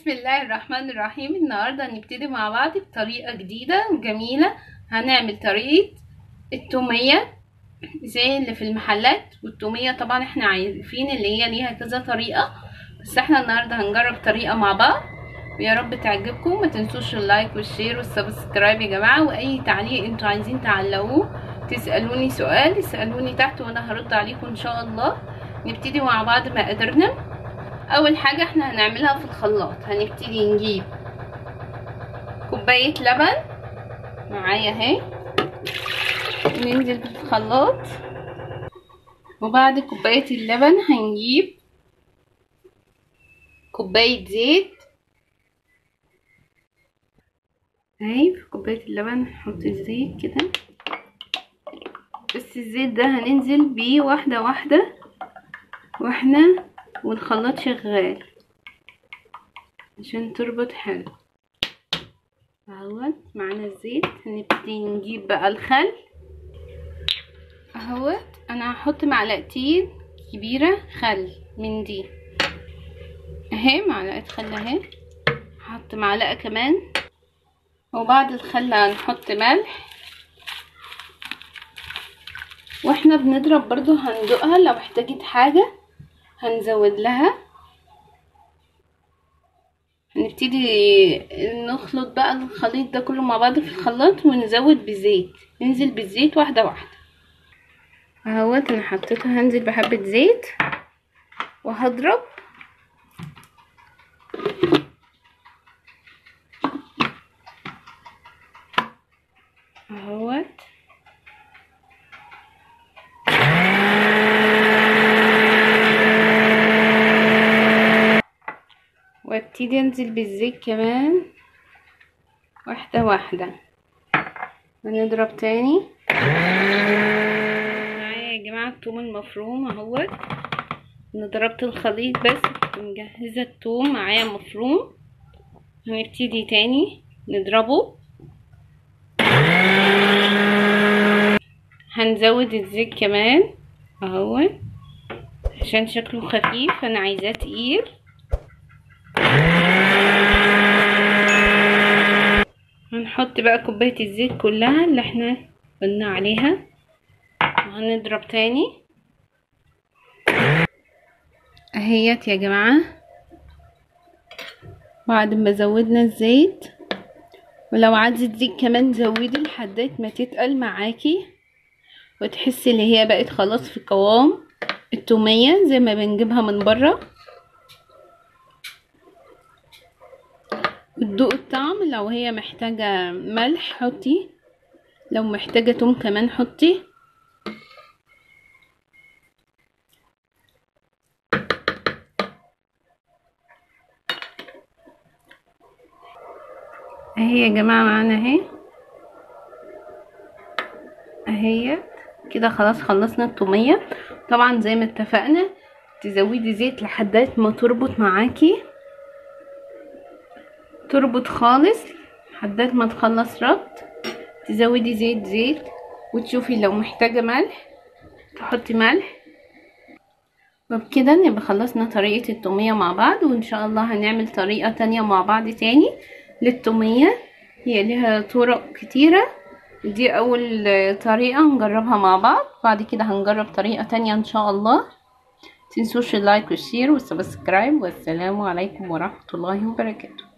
بسم الله الرحمن الرحيم النهاردة هنبتدي مع بعض بطريقة جديدة وجميلة هنعمل طريقة التومية زي اللي في المحلات والتومية طبعا احنا عارفين اللي هي ليها كذا طريقة بس احنا النهاردة هنجرب طريقة مع بعض ويا رب تعجبكم ما تنسوش اللايك والشير والسبسكرايب يا جماعة واي تعليق انتوا عايزين تعلقوه تسألوني سؤال اسألوني تحت وانا هرد عليكم ان شاء الله نبتدي مع بعض مقاديرنا اول حاجة احنا هنعملها في الخلاط هنبتدي نجيب كوباية لبن معايا اهي ننزل في الخلاط وبعد كوباية اللبن هنجيب كوباية زيت اهي في كوباية اللبن نحط الزيت كده بس الزيت ده هننزل بيه واحدة واحدة واحنا والخلاط شغال عشان تربط حلو اهوت معانا الزيت هنبتدي نجيب بقى الخل اهوت انا هحط معلقتين كبيرة خل من دي اهي معلقة خل اهي هحط معلقة كمان وبعد الخل هنحط ملح واحنا بنضرب برضو هندوقها لو احتاجت حاجة هنزود لها هنبتدي نخلط بقى الخليط ده كله مع بعض في الخلاط ونزود بالزيت ننزل بالزيت واحدة واحدة اهوت انا حطيتها هنزل بحبة زيت وهضرب اهوت وابتدي انزل بالزيت كمان واحدة واحدة ونضرب تاني معايا يا جماعة التوم المفروم اهوت انا ضربت الخليط بس مجهزة التوم معايا مفروم هنبتدي تاني نضربه هنزود الزيت كمان اهوت عشان شكله خفيف انا عايزاه تقيل هنحط بقى كوباية الزيت كلها اللي احنا قلنا عليها وهنضرب تاني اهيت يا جماعة بعد ما زودنا الزيت ولو عايزة زيت كمان زودي لحد ما تتقل معاكي وتحسي اللي هي بقت خلاص في قوام التومية زي ما بنجيبها من بره وتدوق الطعم لو هي محتاجة ملح حطي لو محتاجة توم كمان حطي اهي يا جماعة معانا اهي اهي كده خلاص خلصنا التومية طبعا زي ما اتفقنا تزودي زيت لحد ما تربط معاكي تربط خالص لحد ما تخلص ربط تزودي زيت زيت وتشوفي لو محتاجة ملح تحطي ملح وبكده نبقى خلصنا طريقة التومية مع بعض وان شاء الله هنعمل طريقة تانية مع بعض تاني للتومية هي لها طرق كتيرة دي اول طريقة هنجربها مع بعض بعد كده هنجرب طريقة تانية ان شاء الله تنسوش اللايك والشير والسبسكرايب والسلام عليكم ورحمة الله وبركاته